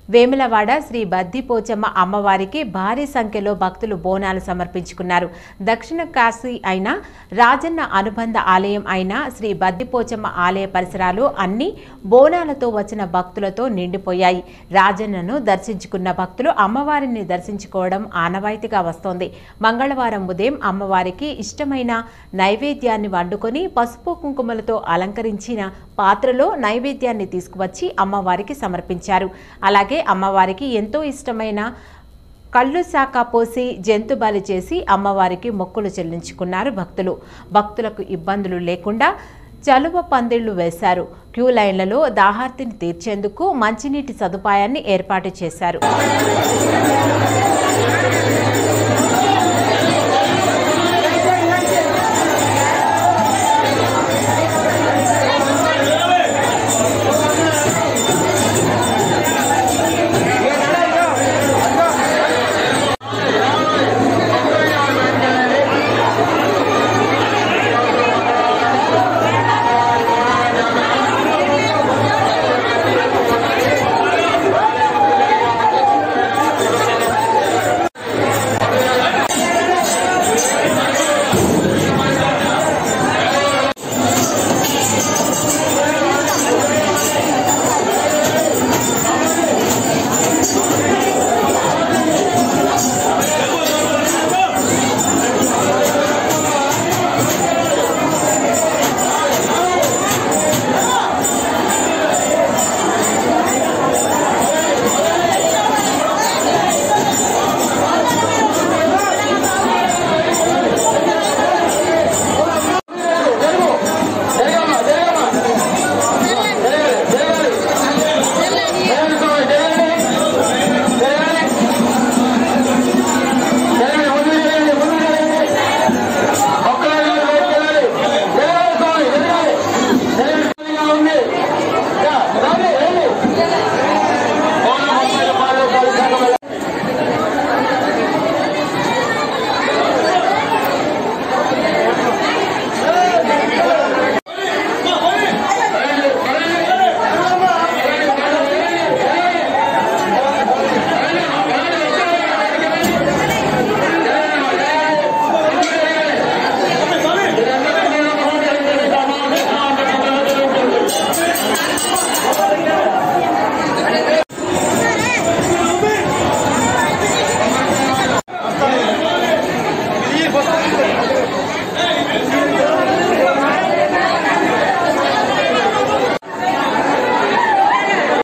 వేములవాడ శ్రీ బద్దిపోచమ్మ అమ్మవారికి భారీ సంఖ్యలో భక్తులు బోనాలు సమర్పించుకున్నారు దక్షిణ కాశీ అయిన రాజన్న అనుబంధ ఆలయం అయిన శ్రీ బద్దిపోచమ్మ ఆలయ పరిసరాలు అన్ని బోనాలతో వచ్చిన భక్తులతో నిండిపోయాయి రాజన్నను దర్శించుకున్న భక్తులు అమ్మవారిని దర్శించుకోవడం ఆనవాయితీగా వస్తోంది మంగళవారం ఉదయం అమ్మవారికి ఇష్టమైన నైవేద్యాన్ని వండుకొని పసుపు కుంకుమలతో అలంకరించిన పాత్రలో నైవేద్యాన్ని తీసుకువచ్చి అమ్మవారికి సమర్పించారు అలాగే అమ్మవారికి ఎంతో ఇష్టమైన కళ్ళు శాఖ పోసి జంతు బలి చేసి అమ్మవారికి మొక్కులు చెల్లించుకున్నారు భక్తులు భక్తులకు ఇబ్బందులు లేకుండా చలువ పందిళ్లు వేశారు క్యూ లైన్లలో దాహార్తిని తీర్చేందుకు మంచినీటి సదుపాయాన్ని ఏర్పాటు చేశారు